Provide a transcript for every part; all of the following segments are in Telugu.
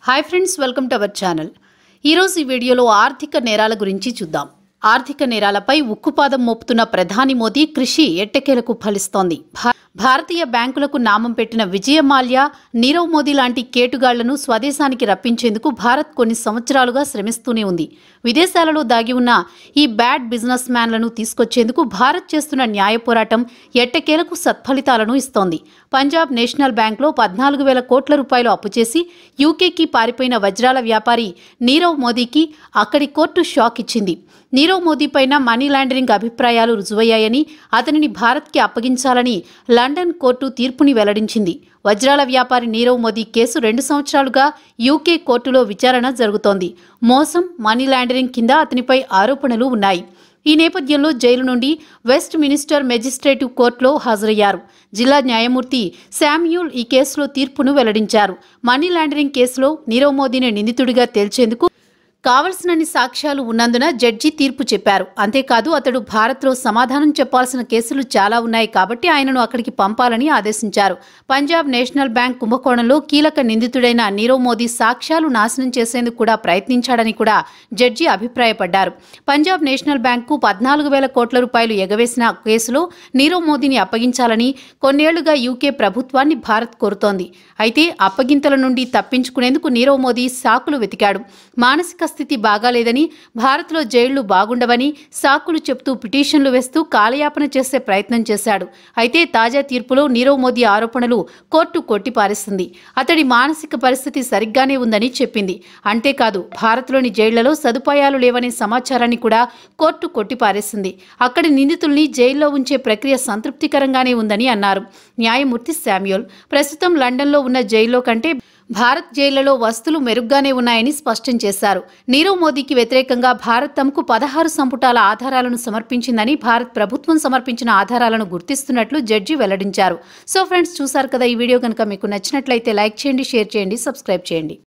hi friends welcome to our channel ఈరోజు ఈ వీడియోలో ఆర్థిక నేరాల గురించి చూద్దాం ఆర్థిక నేరాలపై ఉక్కుపాదం మోపుతున్న ప్రధాని మోదీ కృషి ఎట్టకేలకు ఫలిస్తోంది భా- భారతీయ బ్యాంకులకు నామం పెట్టిన విజయ మాల్యా నీరవ్ మోదీ లాంటి కేటుగాళ్లను స్వదేశానికి రప్పించేందుకు భారత్ కొన్ని సంవత్సరాలుగా శ్రమిస్తూనే ఉంది విదేశాలలో దాగి ఉన్న ఈ బ్యాడ్ బిజినెస్ మ్యాన్లను తీసుకొచ్చేందుకు భారత్ చేస్తున్న న్యాయ పోరాటం ఎట్టకేలకు సత్ఫలితాలను ఇస్తోంది పంజాబ్ నేషనల్ బ్యాంక్లో పద్నాలుగు వేల కోట్ల రూపాయలు అప్పు చేసి యూకేకి పారిపోయిన వజ్రాల వ్యాపారి నీరవ్ మోదీకి అక్కడి కోర్టు షాక్ ఇచ్చింది నీరవ్ మోదీ పైన మనీ లాండరింగ్ అభిప్రాయాలు రుజువయ్యాయని అతనిని భారత్కి అప్పగించాలని లండన్ కోర్టు తీర్పుని వెల్లడించింది వజ్రాల వ్యాపారి నీరవ్ మోదీ కేసు రెండు సంవత్సరాలుగా యూకే కోర్టులో విచారణ జరుగుతోంది మోసం మనీ లాండరింగ్ కింద అతనిపై ఆరోపణలు ఉన్నాయి ఈ నేపథ్యంలో జైలు నుండి వెస్ట్ మినిస్టర్ మెజిస్ట్రేటివ్ కోర్టులో హాజరయ్యారు జిల్లా న్యాయమూర్తి శామ్యూల్ ఈ కేసులో తీర్పును వెల్లడించారు మనీ లాండరింగ్ కేసులో నీరవ్ మోదీని నిందితుడిగా తేల్చేందుకు కావలసినన్ని సాక్ష్యాలు ఉన్నందున జడ్జి తీర్పు చెప్పారు అంతేకాదు అతడు భారత్లో సమాధానం చెప్పాల్సిన కేసులు చాలా ఉన్నాయి కాబట్టి ఆయనను అక్కడికి పంపాలని ఆదేశించారు పంజాబ్ నేషనల్ బ్యాంక్ కుంభకోణంలో కీలక నిందితుడైన నీరవ్ మోదీ సాక్ష్యాలు నాశనం చేసేందుకు కూడా ప్రయత్నించాడని కూడా జడ్జి అభిప్రాయపడ్డారు పంజాబ్ నేషనల్ బ్యాంకు పద్నాలుగు వేల కోట్ల రూపాయలు ఎగవేసిన కేసులో నీరవ్ మోదీని అప్పగించాలని కొన్నేళ్లుగా యూకే ప్రభుత్వాన్ని భారత్ కోరుతోంది అయితే అప్పగింతల నుండి తప్పించుకునేందుకు నీరవ్ మోదీ సాకులు వెతికాడు మానసిక స్థితి బాగాలేదని భారత్లో జైళ్లు బాగుండవని సాకులు చెప్తూ పిటిషన్లు వేస్తూ కాలయాపన చేసే ప్రయత్నం చేశాడు అయితే తాజా తీర్పులో నీరవ్ మోదీ ఆరోపణలు కోర్టు కొట్టిపారేసింది అతడి మానసిక పరిస్థితి సరిగ్గానే ఉందని చెప్పింది అంతేకాదు భారత్లోని జైళ్లలో సదుపాయాలు లేవనే సమాచారాన్ని కూడా కోర్టు కొట్టిపారేసింది అక్కడి నిందితుల్ని జైల్లో ఉంచే ప్రక్రియ సంతృప్తికరంగానే ఉందని అన్నారు న్యాయమూర్తి శామ్యూల్ ప్రస్తుతం లండన్లో ఉన్న జైల్లో కంటే భారత్ జైళ్లలో వస్తువులు మెరుగ్గానే ఉన్నాయని స్పష్టం చేశారు నీరవ్ మోదీకి వ్యతిరేకంగా భారత్ తమకు పదహారు సంపుటాల ఆధారాలను సమర్పించిందని భారత్ ప్రభుత్వం సమర్పించిన ఆధారాలను గుర్తిస్తున్నట్లు జడ్జి వెల్లడించారు సో ఫ్రెండ్స్ చూసారు కదా ఈ వీడియో కనుక మీకు నచ్చినట్లయితే లైక్ చేయండి షేర్ చేయండి సబ్స్క్రైబ్ చేయండి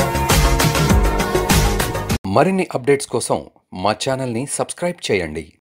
మరిన్ని అప్డేట్స్ కోసం మా ఛానల్ని సబ్స్క్రైబ్ చేయండి